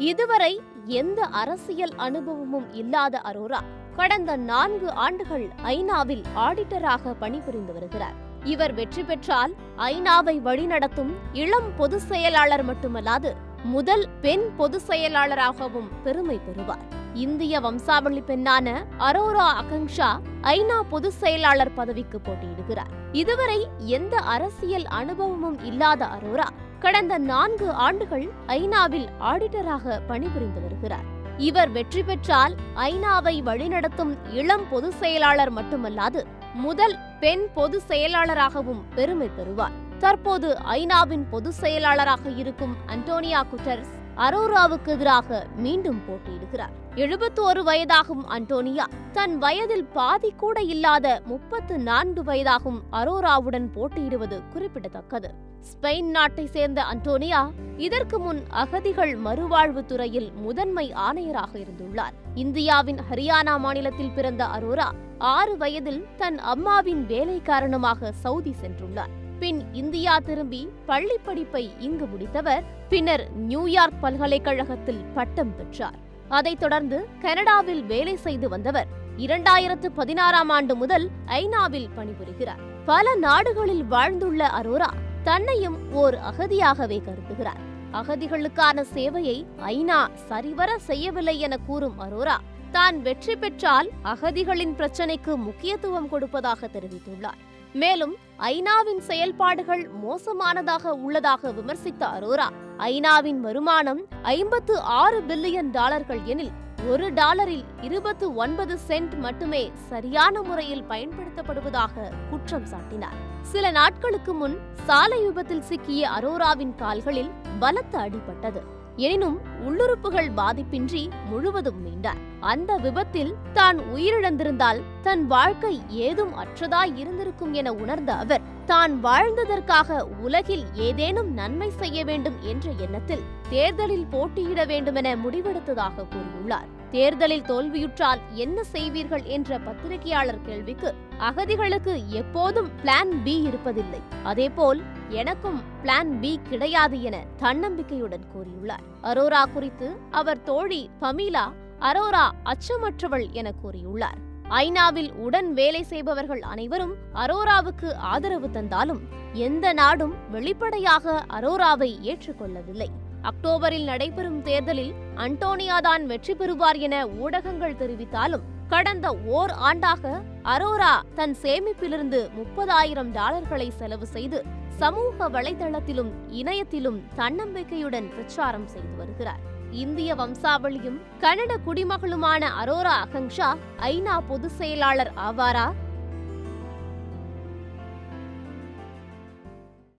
இதுவரை எந்த அரசியல் அனுபவமும் இல்லாத அரோரா கடந்த நான்கு ஆண்டுகள் ஐநாவில் ஆடிட்டராக பணிபுரிந்து வருகிறார் இவர் வெற்றி பெற்றால் ஐநாவை வழிநடத்தும் இளம் பொதுச் செயலாளர் மட்டுமல்லாது முதல் பெண் பொதுச் செயலாளராகவும் பெருமை பெறுவார் இந்திய வம்சாவளி பெண்ணான அரோரா அகங்ஷா ஐநா பொதுச் செயலாளர் பதவிக்கு போட்டியிடுகிறார் இதுவரை எந்த அரசியல் அனுபவமும் இல்லாத அரோரா கடந்த நான்கு ஆண்டுகள் ஐநாவில் ஆடிட்டராக பணிபுரிந்து வருகிறார் இவர் வெற்றி பெற்றால் ஐநாவை வழிநடத்தும் இளம் பொதுச் செயலாளர் மட்டுமல்லாது முதல் பெண் பொதுச் செயலாளராகவும் பெருமை பெறுவார் தற்போது ஐநாவின் பொதுச் செயலாளராக இருக்கும் அன்டோனியா குட்டர்ஸ் அரோராவுக்கு எதிராக மீண்டும் போட்டியிடுகிறார் எழுபத்தோரு வயதாகும் அன்டோனியா தன் வயதில் பாதி கூட இல்லாத முப்பத்து நான்கு வயதாகும் அரோராவுடன் போட்டியிடுவது குறிப்பிடத்தக்கது ஸ்பெயின் நாட்டை சேர்ந்த அன்டோனியா இதற்கு முன் அகதிகள் மறுவாழ்வு துறையில் முதன்மை ஆணையராக இருந்துள்ளார் இந்தியாவின் ஹரியானா மாநிலத்தில் பிறந்த அரோரா ஆறு வயதில் தன் அம்மாவின் வேலை காரணமாக சவுதி சென்றுள்ளார் பின் இந்தியா திரும்பி பள்ளி படிப்பை இங்கு முடித்தவர் பின்னர் நியூயார்க் பல்கலைக்கழகத்தில் பட்டம் பெற்றார் அதைத் தொடர்ந்து கனடாவில் வேலை செய்து வந்தவர் இரண்டாயிரத்து பதினாறாம் ஆண்டு முதல் ஐநாவில் பணிபுரிகிறார் பல நாடுகளில் வாழ்ந்துள்ள அரோரா தன்னையும் ஓர் அகதியாகவே கருதுகிறார் அகதிகளுக்கான சேவையை ஐநா சரிவர செய்யவில்லை என கூறும் அரோரா தான் வெற்றி பெற்றால் அகதிகளின் பிரச்சினைக்கு முக்கியத்துவம் கொடுப்பதாக தெரிவித்துள்ளார் மேலும் ஐநாவின் செயல்பாடுகள் மோசமானதாக உள்ளதாக விமர்சித்த அரோரா ஐநாவின் வருமானம் ஐம்பத்து ஆறு பில்லியன் டாலர்கள் எனில் ஒரு டாலரில் இருபத்து ஒன்பது சென்ட் மட்டுமே சரியான முறையில் பயன்படுத்தப்படுவதாக குற்றம் சாட்டினார் சில நாட்களுக்கு முன் சாலை விபத்தில் சிக்கிய அரோராவின் கால்களில் பலத்த அடிபட்டது எனினும் உள்ளுறுப்புகள் பாதிப்பின்றி முழுவதும் மீண்டார் அந்த விபத்தில் தான் உயிரிழந்திருந்தால் தன் வாழ்க்கை ஏதும் அற்றதாய் இருந்திருக்கும் என உணர்ந்த அவர் தான் வாழ்ந்ததற்காக உலகில் ஏதேனும் நன்மை செய்ய வேண்டும் என்ற எண்ணத்தில் தேர்தலில் போட்டியிட வேண்டுமென முடிவெடுத்ததாக கூறியுள்ளார் தேர்தலில் தோல்வியுற்றால் என்ன செய்வீர்கள் என்ற பத்திரிகையாளர் கேள்விக்கு அகதிகளுக்கு எப்போதும் பிளான் பி இருப்பதில்லை அதேபோல் எனக்கும் பிளான் பி கிடையாது என தன்னம்பிக்கையுடன் கூறியுள்ளார் அரோரா குறித்து அவர் தோழி பமீலா அரோரா அச்சமற்றவள் என கூறியுள்ளார் ஐநாவில் உடன் வேலை செய்பவர்கள் அனைவரும் அரோராவுக்கு ஆதரவு தந்தாலும் எந்த நாடும் வெளிப்படையாக அரோராவை ஏற்றுக்கொள்ளவில்லை அக்டோபரில் நடைபெறும் தேர்தலில் அன்டோனியாதான் வெற்றி பெறுவார் என ஊடகங்கள் தெரிவித்தாலும் கடந்த ஓர் ஆண்டாக அரோரா தன் சேமிப்பிலிருந்து முப்பதாயிரம் டாலர்களை செலவு செய்து சமூக வலைதளத்திலும் இணையத்திலும் தன்னம்பிக்கையுடன் பிரச்சாரம் செய்து வருகிறார் இந்திய வம்சாவளியும் கனட குடிமகளுமான அரோரா அகங்ஷா ஐநா பொதுச் செயலாளர் ஆவாரா